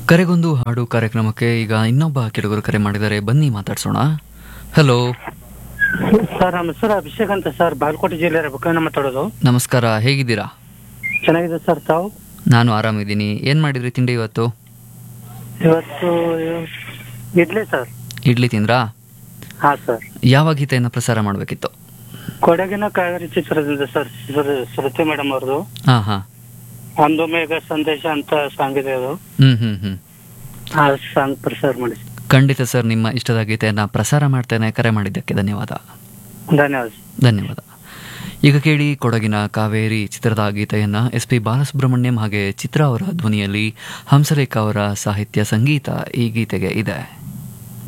ಕರೆಗೊಂದು ಹಾಡು ಕಾರ್ಯಕ್ರಮಕ್ಕೆ ಈಗ ಇನ್ನೊಬ್ಬ ಕೆಳಗರು ಕರೆ ಮಾಡಿದ್ದಾರೆ ಬನ್ನಿ ಮಾತಾಡ್ಸೋಣ ಹಲೋ ಸರ್ ನಮ್ಮ ಹೆಸರು ಅಭಿಷೇಕ್ ಅಂತ ಸರ್ ಬಾಗಲಕೋಟೆ ಜಿಲ್ಲೆ ಬುಕ್ಕನ ಮಾತಾಡೋದು ನಮಸ್ಕಾರ ಹೇಗಿದ್ದೀರಾ ಚೆನ್ನಾಗಿದೆ ಸರ್ ತಾವು ನಾನು ಆರಾಮಿದ್ದೀನಿ ಏನು ಮಾಡಿದ್ರಿ ತಿಂಡಿ ಇವತ್ತು ಇವತ್ತು ಇಡ್ಲಿ ಸರ್ ಇಡ್ಲಿ ತಿಂದ್ರಾ ಹಾ ಸರ್ ಯಾವ ಗೀತೆಯನ್ನು ಪ್ರಸಾರ ಮಾಡಬೇಕಿತ್ತು ಕೊಡಗಿನ ಕಾವೇರಿ ಚಿತ್ರದಿಂದ ಸರ್ ಶ್ರು- ಶ್ರುತಿ ಮೇಡಮ್ ಅವ್ರದ್ದು ಹಾಂ ಹಾಂ ಒಂದು ಮೇಘ ಸಂದೇಶ ಅಂತ ಸಾಂಗ್ ಇದೆ ಅದು ಹ್ಞೂ ಹ್ಞೂ ಹ್ಞೂ ಆ ಸಾಂಗ್ ಪ್ರಸಾರ ಮಾಡಿ ಖಂಡಿತ ಸರ್ ನಿಮ್ಮ ಇಷ್ಟದ ಗೀತೆಯನ್ನು ಪ್ರಸಾರ ಮಾಡ್ತೇನೆ ಕರೆ ಮಾಡಿದ್ದಕ್ಕೆ ಧನ್ಯವಾದ ಧನ್ಯವಾದ ಧನ್ಯವಾದ ಈಗ ಕೇಳಿ ಕೊಡಗಿನ ಕಾವೇರಿ ಚಿತ್ರದ ಗೀತೆಯನ್ನು ಎಸ್ ಪಿ ಬಾಲಸುಬ್ರಹ್ಮಣ್ಯಂ ಹಾಗೆ ಚಿತ್ರ ಅವರ ಧ್ವನಿಯಲ್ಲಿ ಹಂಸಲೇಖ ಅವರ ಸಾಹಿತ್ಯ ಸಂಗೀತ ಈ ಗೀತೆಗೆ ಇದೆ